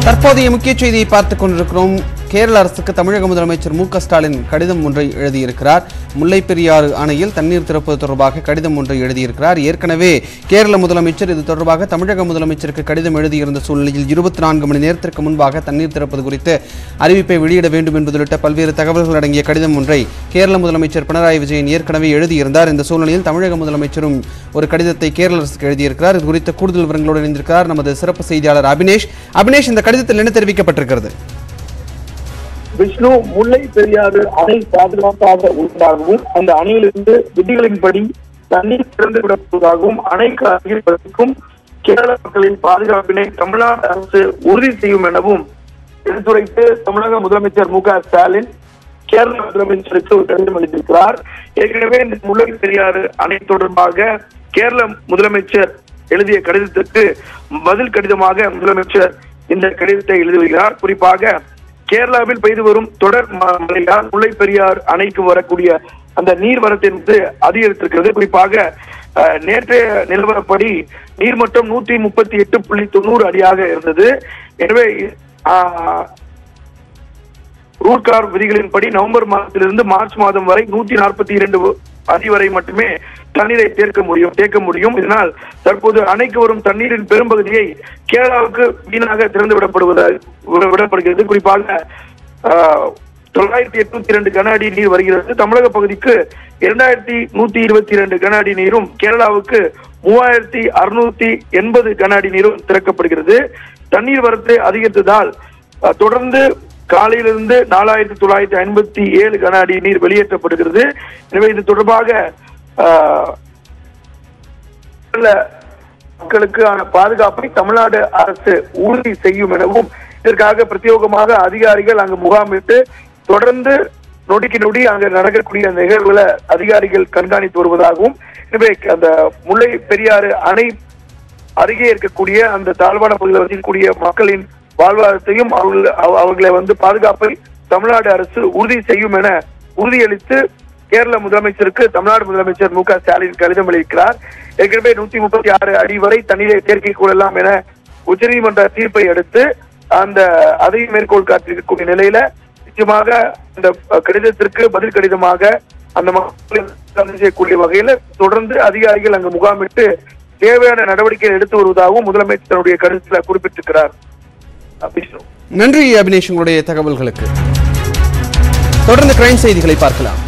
தற்போதைய முக்கிய செய்தியை பார்த்துக் கொண்டிருக்கிறோம் கேரள அரசுக்கு தமிழக முதலமைச்சர் மு க ஸ்டாலின் கடிதம் ஒன்றை எழுதியிருக்கிறார் முல்லை பெரியாறு அணையில் தண்ணீர் திறப்பது தொடர்பாக கடிதம் ஒன்றை எழுதியிருக்கிறார் ஏற்கனவே கேரள முதலமைச்சர் இது தொடர்பாக தமிழக முதலமைச்சருக்கு கடிதம் எழுதியிருந்த சூழ்நிலையில் இருபத்தி நான்கு மணி நேரத்திற்கு முன்பாக தண்ணீர் திறப்பது குறித்து அறிவிப்பை வெளியிட வேண்டும் என்பது உள்ளிட்ட பல்வேறு தகவல்கள் அடங்கிய கடிதம் ஒன்றை கேரள முதலமைச்சர் பினராயி விஜயன் ஏற்கனவே எழுதியிருந்தார் இந்த சூழ்நிலையில் தமிழக முதலமைச்சரும் ஒரு கடிதத்தை கேரள அரசுக்கு எழுதியிருக்கிறார் இது குறித்த கூடுதல் விவரங்களோடு இணைந்திருக்கிறார் நமது சிறப்பு செய்தியாளர் அபினேஷ் அபினேஷ் இந்த கடிதத்தில் என்ன தெரிவிக்கப்பட்டிருக்கிறது விஷ்ணு முல்லை பெரியாறு அணை பாதுகாப்பாக உள்ளதாகவும் அந்த அணையிலிருந்து விதிகளின்படி தண்ணீர் திறந்து விடப்படுவதாகவும் அணைக்கு அருகில் வசிக்கும் கேரள மக்களின் பாதுகாப்பினை தமிழ்நாடு அரசு உறுதி செய்யும் எனவும் எடுத்துரைத்து தமிழக முதலமைச்சர் மு க ஸ்டாலின் கேரள முதலமைச்சருக்கு ஒரு கடிதம் அளித்திருக்கிறார் ஏற்கனவே இந்த முல்லை பெரியாறு அணை தொடர்பாக கேரள முதலமைச்சர் எழுதிய கடிதத்திற்கு பதில் கடிதமாக முதலமைச்சர் இந்த கடிதத்தை எழுதி வருகிறார் குறிப்பாக கேரளாவில் பெய்து வரும் தொடர் ம- மழையால் முல்லை பெரியார் அணைக்கு வரக்கூடிய அந்த நீர்வரத்து என்பது அதிகரித்திருக்கிறது குறிப்பாக அஹ், நேற்றைய நிலவரப்படி நீர்மட்டம் நூற்றி முப்பத்தி எட்டு புள்ளி தொண்ணூறு அடியாக இருந்தது எனவே ஆஹ், ரூட்கார் விதிகளின்படி நவம்பர் மாதத்திலிருந்து மார்ச் மாதம் வரை நூத்தி நாற்பத்தி இரண்டு அடி வரை மட்டுமே தண்ணீரை தேர்க்க முடியும் தேக்க முடியும் இதனால் தற்போது அணைக்கு வரும் தண்ணீரின் பெரும்பகுதியை கேரளாவுக்கு வீணாக திறந்து விடப்படுவதாக விட- விடப்படுகிறது குறிப்பாக ஆஹ், தொள்ளாயிரத்தி எட்நூத்தி இரண்டு கன அடி நீர் வருகிறது தமிழக பகுதிக்கு இரண்டாயிரத்தி நூத்தி இருபத்தி இரண்டு கன அடி நீரும் கேரளாவுக்கு மூவாயிரத்தி அறுநூத்தி எண்பது கன அடி நீரும் திறக்கப்படுகிறது தண்ணீர் வரத்து அதிகரித்ததால் அஹ், தொடர்ந்து காலையிலிருந்து நாலாயிரத்தி தொள்ளாயிரத்தி ஐம்பத்தி ஏழு கன அடி நீர் வெளியேற்றப்படுகிறது எனவே இது தொடர்பாக அஹ், உள்ள மக்களுக்கான பாதுகாப்பை தமிழ்நாடு அரசு உறுதி செய்யும் எனவும் இதற்காக பிரத்யேகமாக அதிகாரிகள் அங்கு முகாமிட்டு தொடர்ந்து நொடிக்கு நொடி அங்கு நடக்கக்கூடிய அந்த நிகழ்வுகளை அதிகாரிகள் கண்காணித்து வருவதாகவும் எனவே அந்த முல்லை பெரியாறு அணை அருகே இருக்கக்கூடிய அந்த தாழ்வான பகுதியில் வசிக்கக்கூடிய மக்களின் வாழ்வாதாரத்தையும் அவர்கள் அவ- அவர்களை வந்து பாதுகாப்பை தமிழ்நாடு அரசு உறுதி செய்யும் என உறுதியளித்து கேரள முதலமைச்சருக்கு தமிழ்நாடு முதலமைச்சர் மு க ஸ்டாலின் கடிதம் அளிக்கிறார் ஏற்கனவே நூத்தி முப்பத்தி ஆறு அடி வரை தண்ணீரை தேர்க்கை கொள்ளலாம் என உச்சநீதிமன்ற தீர்ப்பை அடுத்து அந்த அதை மேற்கோள் காட்டியிருக்கக்கூடிய நிலையில நிச்சயமாக இந்த அஹ், கடிதத்திற்கு பதில் கடிதமாக அந்த மக்கள் செய்யக்கூடிய வகையில தொடர்ந்து அதிகாரிகள் அங்கு முகாமிட்டு தேவையான நடவடிக்கை எடுத்து வருவதாகவும் முதலமைச்சர் தன்னுடைய கருத்துல குறிப்பிட்டிருக்கிறார் அஹ், விஷ்ணு நன்றி அபினேஷ் உங்களுடைய தகவல்களுக்கு தொடர்ந்து கிரைம் செய்திகளை பார்க்கலாம்